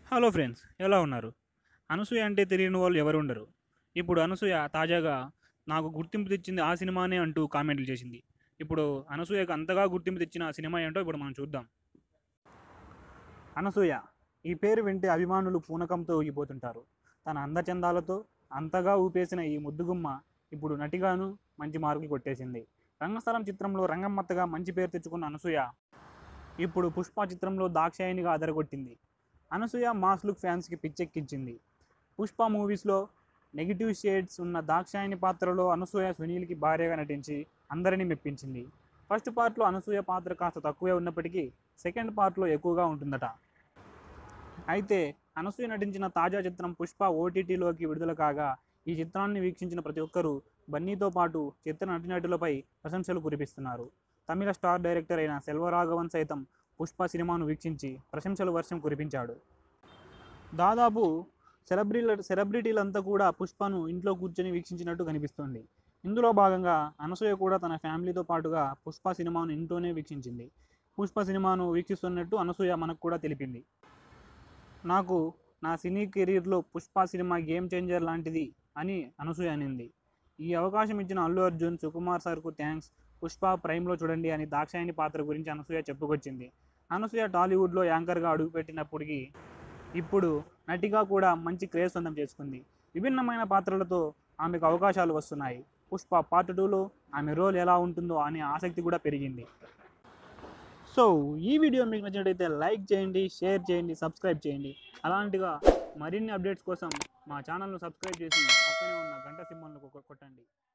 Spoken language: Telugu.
హలో ఫ్రెండ్స్ ఎలా ఉన్నారు అనసూయ అంటే తెలియని వాళ్ళు ఎవరు ఉండరు ఇప్పుడు అనసూయ తాజాగా నాకు గుర్తింపు తెచ్చింది ఆ సినిమానే అంటూ కామెంట్లు చేసింది ఇప్పుడు అనసూయకు అంతగా గుర్తింపు తెచ్చిన ఆ సినిమా ఏంటో ఇప్పుడు మనం చూద్దాం అనసూయ ఈ పేరు వింటే అభిమానులు పూనకంతో ఊగిపోతుంటారు తన అందచందాలతో అంతగా ఊపేసిన ఈ ముద్దుగుమ్మ ఇప్పుడు నటిగాను మంచి మార్కులు కొట్టేసింది రంగస్థలం చిత్రంలో రంగమ్మత్తగా మంచి పేరు తెచ్చుకున్న అనసూయ ఇప్పుడు పుష్ప చిత్రంలో దాక్షాయినిగా అదరగొట్టింది అనసూయ మాస్ లుక్ ఫ్యాన్స్కి పిచ్చెక్కించింది పుష్ప మూవీస్లో నెగిటివ్ షేడ్స్ ఉన్న దాక్షాయిని పాత్రలో అనసూయ సునీల్కి భార్యగా నటించి అందరినీ మెప్పించింది ఫస్ట్ పార్ట్లో అనసూయ పాత్ర కాస్త తక్కువే ఉన్నప్పటికీ సెకండ్ పార్ట్లో ఎక్కువగా ఉంటుందట అయితే అనసూయ నటించిన తాజా చిత్రం పుష్ప ఓటీటీలోకి విడుదల కాగా ఈ చిత్రాన్ని వీక్షించిన ప్రతి ఒక్కరూ బన్నీతో పాటు చిత్ర నటినటులపై ప్రశంసలు కురిపిస్తున్నారు తమిళ స్టార్ డైరెక్టర్ అయిన సెల్వరాఘవన్ సైతం పుష్ప సినిమాను వీక్షించి ప్రశంసల వర్షం కురిపించాడు దాదాపు సెలబ్రిటీ సెలబ్రిటీలంతా కూడా పుష్పను ఇంట్లో కూర్చొని వీక్షించినట్టు కనిపిస్తోంది ఇందులో భాగంగా అనసూయ కూడా తన ఫ్యామిలీతో పాటుగా పుష్ప సినిమాను ఇంట్లోనే వీక్షించింది పుష్ప సినిమాను వీక్షిస్తున్నట్టు అనసూయ మనకు కూడా తెలిపింది నాకు నా సినీ కెరీర్లో పుష్ప సినిమా గేమ్ చేంజర్ లాంటిది అని అనసూయ అనింది ఈ అవకాశం ఇచ్చిన అల్లు అర్జున్ సుకుమార్ సార్కు థ్యాంక్స్ పుష్ప ప్రైమ్లో చూడండి అని దాక్షాయిని పాత్ర గురించి అనసూయ చెప్పుకొచ్చింది అనసూయ టాలీవుడ్లో యాంకర్గా అడుగుపెట్టినప్పటికీ ఇప్పుడు నటిగా కూడా మంచి క్రేజ్ సొంతం చేసుకుంది విభిన్నమైన పాత్రలతో ఆమెకు అవకాశాలు వస్తున్నాయి పుష్ప పార్ట్ టూలో ఆమె రోల్ ఎలా ఉంటుందో అనే ఆసక్తి కూడా పెరిగింది సో ఈ వీడియో మీకు నచ్చినట్టయితే లైక్ చేయండి షేర్ చేయండి సబ్స్క్రైబ్ చేయండి అలాంటిగా మరిన్ని అప్డేట్స్ కోసం మా ఛానల్ను సబ్స్క్రైబ్ చేసి పక్కనే ఉన్న గంట సింబల్ను కొట్టండి